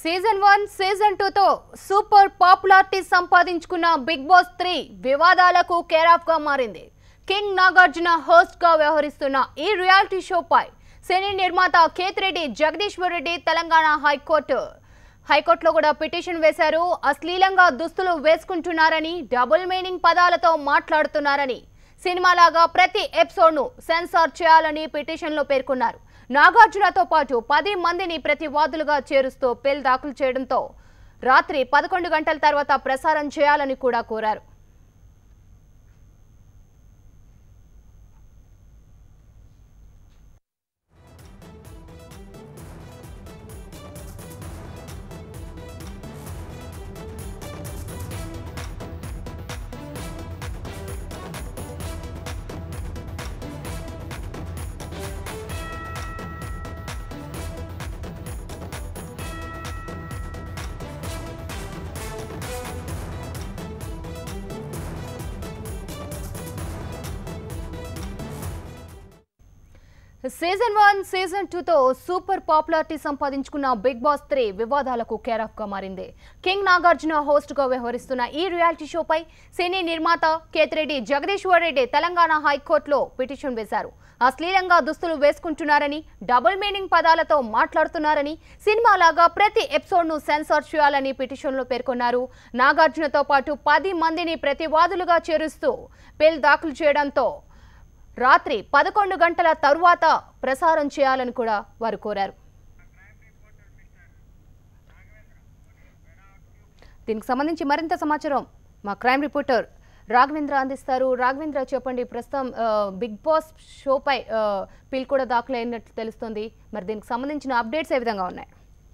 season one season two తో super popularity సంపాదించుకున్న Big Boss three వివాదాలకు కేర్ ఆఫ్ గా మారింది కింగ్ నాగార్జున హోస్ట్ గా వ్యవహరిస్తున్న ఈ రియాలిటీ షోపై సినీ నిర్మాత కేతిరెడ్డి జగదీశ్వర్ రెడ్డి తెలంగాణ హైకోర్టు హైకోర్టులో కూడా పిటిషన్ వేశారు అశ్లీలంగా దుస్తులు వేసుకుంటున్నారని డబుల్ మీనింగ్ పదాలతో మాట్లాడుతున్నారని సినిమాలాగా ప్రతి ఎపిసోడ్ను సెన్సార్ చేయాలని పిటిషన్లో పేర్కొన్నారు నాగార్జునతో పాటు పది మందిని ప్రతివాదులుగా చేరుస్తూ పిల్ దాఖలు చేయడంతో రాత్రి పదకొండు గంటల తర్వాత ప్రసారం చేయాలని కూడా కోరారు సీజన్ వన్ సీజన్ టూతో సూపర్ పాపులారిటీ సంపాదించుకున్న బిగ్ బాస్ త్రీ వివాదాలకు కేర్ ఆఫ్ గా మారింది కింగ్ నాగార్జున హోస్ట్ గా వ్యవహరిస్తున్న ఈ రియాలిటీ షోపై సినీ నిర్మాత కేతిరెడ్డి జగదీశ్వర్ రెడ్డి తెలంగాణ హైకోర్టులో పిటిషన్ వేశారు అశ్లీలంగా దుస్తులు వేసుకుంటున్నారని డబుల్ మీనింగ్ పదాలతో మాట్లాడుతున్నారని సినిమాలాగా ప్రతి ఎపిసోడ్ను సెన్సార్ చేయాలని పిటిషన్లో పేర్కొన్నారు నాగార్జునతో పాటు పది మందిని ప్రతివాదులుగా చేరుస్తూ బిల్ దాఖలు చేయడంతో రాత్రి పదకొండు గంటల తరువాత ప్రసారం చేయాలని కూడా వారు కోరారు దీనికి సంబంధించి మరింత సమాచారం మా క్రైమ్ రిపోర్టర్ రాఘవేంద్ర అందిస్తారు రాఘవేంద్ర చెప్పండి ప్రస్తుతం ఆ, బిగ్ బాస్ షోపై ఆ, పిల్ కూడా దాఖలైనట్లు తెలుస్తుంది మరి దీనికి సంబంధించిన అప్డేట్స్ ఏ విధంగా ఉన్నాయి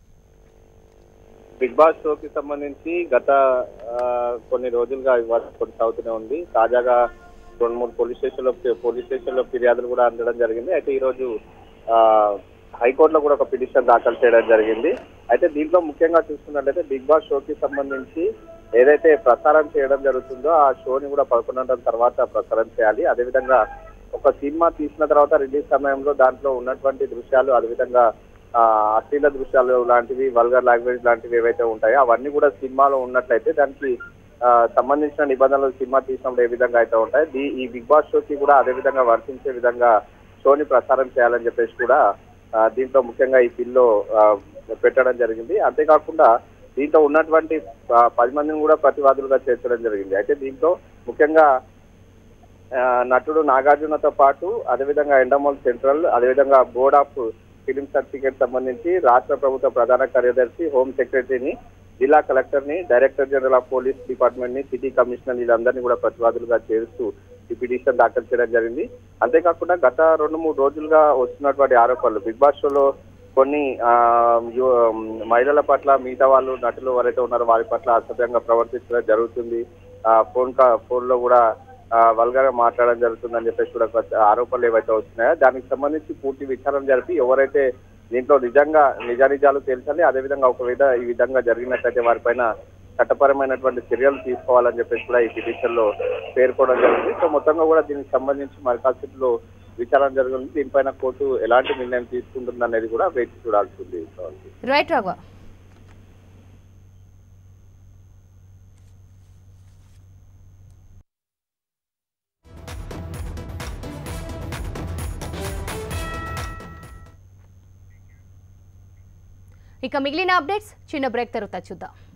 బిగ్ బాస్ షోకి సంబంధించి గత ఆ, కొన్ని రోజులుగా వివాదం కొనసాగుతూనే ఉంది తాజాగా రెండు మూడు పోలీస్ స్టేషన్ లో పోలీస్ స్టేషన్ లో ఫిర్యాదులు కూడా అందడం జరిగింది అయితే ఈ రోజు ఆ, హైకోర్టులో కూడా ఒక పిటిషన్ దాఖలు చేయడం జరిగింది అయితే దీంట్లో ముఖ్యంగా చూసుకున్నట్లయితే బిగ్ బాస్ షోకి సంబంధించి ఏదైతే ప్రసారం చేయడం జరుగుతుందో ఆ షోని కూడా పదకొండు తర్వాత ప్రసారం చేయాలి అదేవిధంగా ఒక సినిమా తీసిన తర్వాత రిలీజ్ సమయంలో దాంట్లో ఉన్నటువంటి దృశ్యాలు అదేవిధంగా ఆ, అశ్లీల దృశ్యాలు లాంటివి వల్గర్ లాంగ్వేజ్ లాంటివి ఏవైతే ఉంటాయో అవన్నీ కూడా సినిమాలో ఉన్నట్లయితే దానికి ఆ, సంబంధించిన నిబంధనలు సినిమా తీసినప్పుడు ఏ విధంగా అయితే ఉంటాయి దీ ఈ బిగ్ బాస్ షోకి కూడా అదే విధంగా వర్తించే విధంగా షోని ప్రసారం చేయాలని చెప్పేసి కూడా ఆ, దీంట్లో ముఖ్యంగా ఈ బిల్లో ఆ, పెట్టడం జరిగింది అంతేకాకుండా దీంట్లో ఉన్నటువంటి ఆ, పది మందిని కూడా ప్రతివాదులుగా చేర్చడం జరిగింది అయితే దీంట్లో ముఖ్యంగా ఆ, నటుడు నాగార్జునతో పాటు అదేవిధంగా ఎండమోల్ సెంట్రల్ అదేవిధంగా బోర్డ్ ఆఫ్ ఫిలిం సర్టిఫికేట్ సంబంధించి రాష్ట్ర ప్రభుత్వ ప్రధాన కార్యదర్శి హోమ్ సెక్రటరీని జిల్లా కలెక్టర్ ని director general of police department ని సిటీ కమిషనర్ వీళ్ళందరినీ కూడా ప్రతివాదులుగా చేరుస్తూ ఈ పిటిషన్ దాఖలు చేయడం జరిగింది అంతేకాకుండా గత రెండు మూడు రోజులుగా వస్తున్నటువంటి ఆరోపణలు బిగ్ బాస్ షోలో కొన్ని ఆ, యు- మహిళల పట్ల మిగతా వాళ్ళు నటులు ఎవరైతే ఉన్నారో వారి పట్ల అసభ్యంగా ప్రవర్తించడం జరుగుతుంది ఆ, ఫోన్ కా ఫోన్ లో కూడా వల్గర్ గా మాట్లాడడం జరుగుతుందని చెప్పేసి కూడా కొంత ఆరోపణలు ఏవైతే వస్తున్నాయో దానికి సంబంధించి పూర్తి విచారణ జరిపి ఎవరైతే దీంట్లో నిజంగా నిజానిజాలు తేల్చాలి అదేవిధంగా ఒకవేళ ఈ విధంగా జరిగినట్లయితే వారిపైన చట్టపరమైనటువంటి చర్యలు తీసుకోవాలని చెప్పేసి కూడా ఈ పిటిషన్ లో పేర్కోవడం జరిగింది సో మొత్తంగా కూడా దీనికి సంబంధించి మరికాసేపులో విచారణ జరుగుతుంది దీనిపైన కోర్టు ఎలాంటి నిర్ణయం తీసుకుంటుంది అనేది కూడా వేచి చూడాల్సి ఉంది రైట్ రాఘవ ఇక మిగిలిన అప్డేట్స్ చిన్న బ్రేక్ తర్వాత చూద్దాం